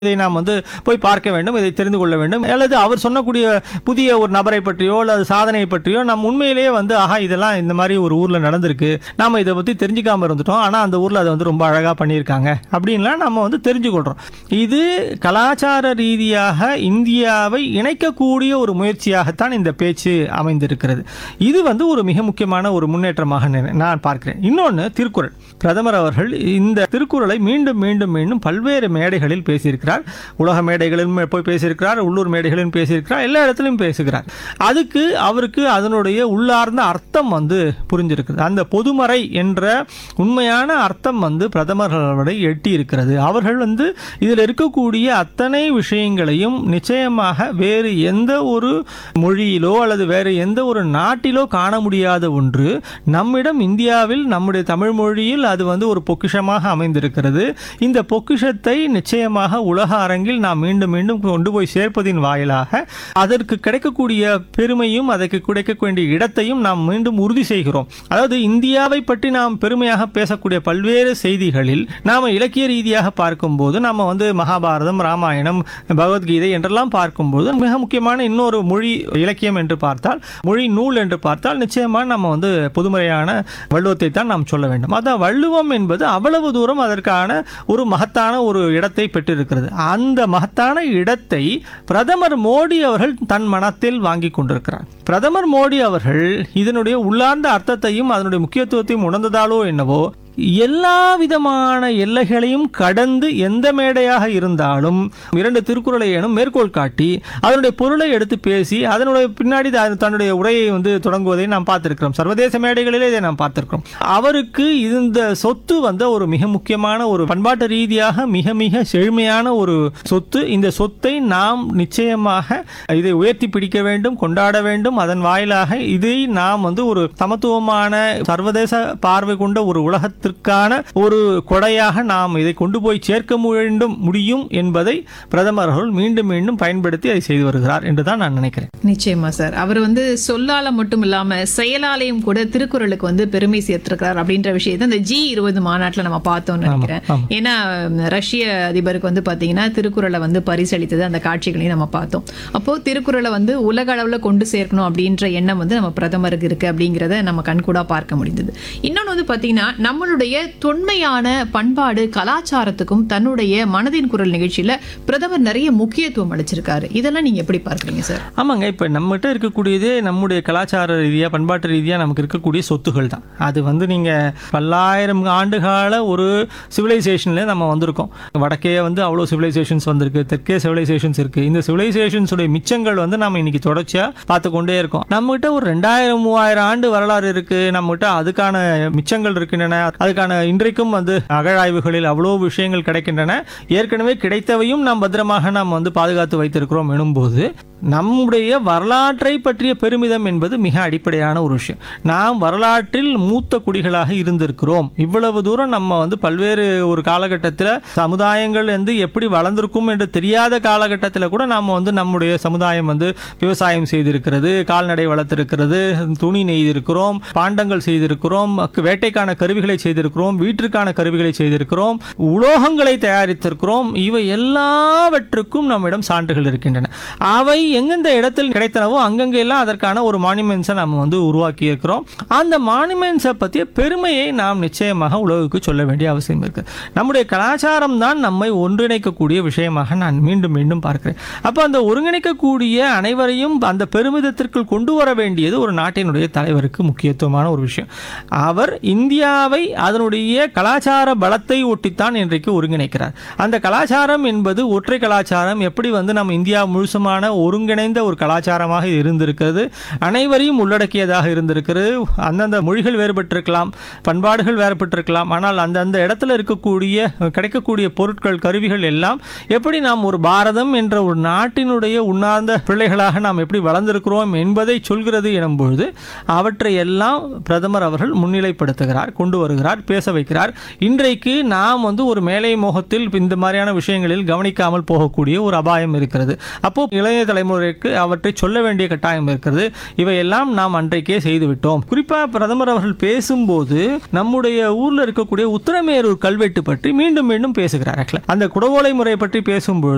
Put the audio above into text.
இதை நாம் வந்து போய் பார்க்க வேண்டும் இதை தெரிந்து கொள்ள வேண்டும் அல்லது அவர் சொன்னக்கூடிய புதிய ஒரு நபரை பற்றியோ அல்லது சாதனையை பற்றியோ நம்ம உண்மையிலேயே வந்து ஆஹா இதெல்லாம் இந்த மாதிரி ஒரு ஊர்ல நடந்திருக்கு நாம இதை பத்தி தெரிஞ்சுக்காம இருந்துட்டோம் ஆனா அந்த ஊர்ல அதை வந்து ரொம்ப அழகா பண்ணியிருக்காங்க அப்படின்லாம் நம்ம வந்து தெரிஞ்சுக்கொள்றோம் இது கலாச்சார ரீதியாக இந்தியாவை இணைக்கக்கூடிய ஒரு முயற்சியாகத்தான் இந்த பேச்சு அமைந்திருக்கிறது இது வந்து ஒரு மிக முக்கியமான ஒரு முன்னேற்றமாக நினை- நான் பார்க்கிறேன் இன்னொன்று திருக்குறள் பிரதமர் அவர்கள் இந்த திருக்குறளை மீண்டும் மீண்டும் மீண்டும் பல்வேறு மேடைகளில் பேசியிருக்கிறார் உலக மேடைகளிலும் போய் பேசியிருக்கிறார் உள்ளூர் மேடைகளிலும் பேசியிருக்கிறார் எல்லா இடத்திலும் பேசுகிறார் அதுக்கு அவருக்கு அதனுடைய உள்ளார்ந்த அர்த்தம் வந்து புரிஞ்சிருக்கிறது அந்த பொதுமறை என்ற உண்மையான அர்த்தம் வந்து பிரதமர்களுடைய எட்டி இருக்கிறது அவர்கள் வந்து இதில் இருக்கக்கூடிய அத்தனை விஷயங்களையும் நிச்சயமாக வேறு எந்த ஒரு மொழியிலோ அல்லது வேறு எந்த ஒரு நாட்டிலோ காண முடியாத ஒன்று நம்மிடம் இந்தியாவில் நம்முடைய தமிழ் மொழியில் அது வந்து ஒரு பொக்கிஷமாக அமைந்திருக்கிறது இந்த பொக்கிஷத்தை நிச்சயமாக உலக அரங்கில் நாம் மீண்டும் மீண்டும் கொண்டு போய் சேர்ப்பதின் வாயிலாக அதற்கு கிடைக்கக்கூடிய பெருமையும் அதற்கு கிடைக்க வேண்டிய இடத்தையும் நாம் மீண்டும் உறுதி செய்கிறோம் அதாவது இந்தியாவை பற்றி நாம் பெருமையாக பேசக்கூடிய பல்வேறு செய்திகளில் நாம் இலக்கிய ரீதியாக பார்க்கும்போது நம்ம வந்து மகாபாரதம் ராமாயணம் பகவத்கீதை என்றெல்லாம் பார்க்கும்போது மிக முக்கியமான இன்னொரு மொழி இலக்கியம் என்று பார்த்தால் மொழி நூல் என்று பார்த்தால் நிச்சயமாக நம்ம வந்து பொதுமறையான வள்ளுவத்தை தான் நாம் சொல்ல வேண்டும் அதான் வள்ளுவம் என்பது அவ்வளவு தூரம் அதற்கான ஒரு மகத்தான ஒரு இடத்தை பெற்றிருக்கிறது அந்த மகத்தான இடத்தை பிரதமர் மோடி அவர்கள் தன் மனத்தில் வாங்கி கொண்டிருக்கிறார் பிரதமர் மோடி அவர்கள் இதனுடைய உள்ளார்ந்த அர்த்தத்தையும் அதனுடைய முக்கியத்துவத்தையும் உணர்ந்ததாலோ என்னவோ எல்லா விதமான எல்லைகளையும் கடந்து எந்த மேடையாக இருந்தாலும் இரண்டு திருக்குறளை எனும் மேற்கோள் காட்டி அதனுடைய பொருளை எடுத்து பேசி அதனுடைய பின்னாடி த- தன்னுடைய உரையை வந்து தொடங்குவதை நாம் பார்த்திருக்கிறோம் சர்வதேச மேடைகளிலே இதை நாம் பார்த்திருக்கிறோம் அவருக்கு இந்த சொத்து வந்து ஒரு மிக முக்கியமான ஒரு பண்பாட்டு ரீதியாக மிக மிக செழுமையான ஒரு சொத்து இந்த சொத்தை நாம் நிச்சயமாக இதை உயர்த்தி பிடிக்க வேண்டும் கொண்டாட வேண்டும் அதன் வாயிலாக இதை நாம் வந்து ஒரு சமத்துவமான சர்வதேச பார்வை கொண்ட ஒரு உலகத்திற்கான ஒரு கொடையாக நாம் இதை கொண்டு போய் சேர்க்க வேண்டும் முடியும் என்பதை பிரதமர் அவர்கள் மீண்டும் மீண்டும் பயன்படுத்தி அதை செய்து வருகிறார் என்று தான் நான் நினைக்கிறேன் நிச்சயமா சார் அவர் வந்து சொல்லால மட்டும் இல்லாம செயலாலையும் கூட திருக்குறளுக்கு வந்து பெருமை சேர்த்திருக்கிறார் அப்படின்ற விஷயத்தை இந்த ஜி இருபது மாநாட்டுல நம்ம பார்த்தோம்னு நினைக்கிறேன் ஆமா. ஏன்னா ரஷ்ய அதிபருக்கு வந்து பாத்தீங்கன்னா திருக்குறளை வந்து பரிசளித்தது அந்த காட்சிகளையும் நம்ம பார்த்தோம் அப்போ திருக்குறளை வந்து உலக அளவுல கொண்டு சேர்க்கணும் அப்படின்ற எண்ணம் வந்து நம்ம பிரதமருக்கு இருக்கு அப்படிங்கிறத நம்ம கண்கூடா பார்க்க முடிந்தது இன்னொன்று வந்து பாத்தீங்கன்னா நம்மளுடைய தொன்மையான பண்பாடு கலாச்சாரத்துக்கும் தன்னுடைய மனதின் குரல் நிகழ்ச்சியில பிரதமர் நிறைய முக்கியத்துவம் அளிச்சிருக்காரு இதெல்லாம் நீங்க எப்படி பார்க்கறீங்க சார் ஆமாங்க இப்போ நம்மகிட்ட இருக்கக்கூடியதே நம்முடைய கலாச்சார ரீதியாக பண்பாட்டு ரீதியாக நமக்கு இருக்கக்கூடிய சொத்துகள் தான் அது வந்து நீங்கள் பல்லாயிரம் ஆண்டுகால ஒரு சிவிலைசேஷனில் நம்ம வந்திருக்கோம் வடக்கே வந்து அவ்வளோ சிவிலைசேஷன்ஸ் வந்திருக்கு தெற்கே சிவிலைசேஷன்ஸ் இருக்குது இந்த சிவிலைசேஷன்ஸுடைய மிச்சங்கள் வந்து நம்ம இன்னைக்கு தொடர்ச்சியாக பார்த்து கொண்டே இருக்கோம் நம்மகிட்ட ஒரு ரெண்டாயிரம் மூவாயிரம் ஆண்டு வரலாறு இருக்குது நம்மகிட்ட அதுக்கான மிச்சங்கள் இருக்கின்றன அதுக்கான இன்றைக்கும் வந்து அகழாய்வுகளில் அவ்வளோ விஷயங்கள் கிடைக்கின்றன ஏற்கனவே கிடைத்தவையும் நாம் பத்திரமாக நாம் வந்து பாதுகாத்து வைத்திருக்கிறோம் எனும்போது நம்முடைய வரலாற்றை பற்றிய பெருமிதம் என்பது மிக அடிப்படையான ஒரு விஷயம் நாம் வரலாற்றில் மூத்த குடிகளாக இருந்திருக்கிறோம் இவ்வளவு தூரம் நம்ம வந்து பல்வேறு ஒரு காலகட்டத்தில் சமுதாயங்கள் வந்து எப்படி வளர்ந்திருக்கும் என்று தெரியாத காலகட்டத்தில் கூட நாம் வந்து நம்முடைய சமுதாயம் வந்து விவசாயம் செய்திருக்கிறது கால்நடை வளர்த்திருக்கிறது துணி நெய்திருக்கிறோம் பாண்டங்கள் செய்திருக்கிறோம் வேட்டைக்கான கருவிகளை செய்திருக்கிறோம் வீட்டிற்கான கருவிகளை செய்திருக்கிறோம் உலோகங்களை தயாரித்திருக்கிறோம் இவை எல்லாவற்றுக்கும் நம்மிடம் சான்றுகள் இருக்கின்றன அவை எந்தெந்த இடத்தில் கிடைத்தனவோ அங்கங்கே எல்லாம் அதற்கான ஒரு மானுமெண்ட்ஸை நம்ம வந்து உருவாக்கி இருக்கிறோம் அந்த மானுமெண்ட்ஸை பற்றிய பெருமையை நாம் நிச்சயமாக உலகுக்கு சொல்ல வேண்டிய அவசியம் இருக்கு நம்முடைய கலாச்சாரம் தான் நம்மை ஒன்றிணைக்கக்கூடிய விஷயமாக நான் மீண்டும் மீண்டும் பார்க்கிறேன் அப்போ அந்த ஒருங்கிணைக்கக்கூடிய அனைவரையும் அந்த பெருமிதத்திற்குள் கொண்டு வர வேண்டியது ஒரு நாட்டினுடைய தலைவருக்கு முக்கியத்துவமான ஒரு விஷயம் அவர் இந்தியாவை அதனுடைய கலாச்சார பலத்தை ஒட்டித்தான் இன்றைக்கு ஒருங்கிணைக்கிறார் அந்த கலாச்சாரம் என்பது ஒற்றை கலாச்சாரம் எப்படி வந்து நம்ம இந்தியா முழுசுமான ஒருங்கிணைந்த ஒரு கலாச்சாரமாக இது இருந்திருக்கிறது அனைவரையும் உள்ளடக்கியதாக இருந்திருக்கிறது அந்தந்த மொழிகள் வேறுபட்டிருக்கலாம் பண்பாடுகள் வேறுபட்டிருக்கலாம் ஆனால் அந்தந்த இடத்துல இருக்கக்கூடிய கிடைக்கக்கூடிய பொருட்கள் கருவிகள் எல்லாம் எப்படி நாம் ஒரு பாரதம் என்ற ஒரு நாட்டினுடைய உண்ணார்ந்த பிள்ளைகளாக நாம் எப்படி வளர்ந்திருக்கிறோம் என்பதை சொல்கிறது எனும் பொழுது அவற்றை எல்லாம் பிரதமர் அவர்கள் முன்னிலைப்படுத்துகிறார் கொண்டு வருகிறார் பேச வைக்கிறார் இன்றைக்கு நாம் வந்து ஒரு மேலை மோகத்தில் இந்த மாதிரியான விஷயங்களில் கவனிக்காமல் போகக்கூடிய ஒரு அபாயம் இருக்கிறது அப்போ இளைய தலைமுறைக்கு அவற்றை சொல்ல வேண்டிய கட்டாயம் இருக்கிறது இவையெல்லாம் நாம் அன்றைக்கே செய்துவிட்டோம் குறிப்பாக பிரதமர் அவர்கள் பேசும்போது நம்முடைய ஊர்ல இருக்கக்கூடிய உத்தரமேரூர் கல்வெட்டு பற்றி மீண்டும் மீண்டும் பேசுகிறார் actually. அந்த குடவோலை முறை பற்றி பேசும்பொழுது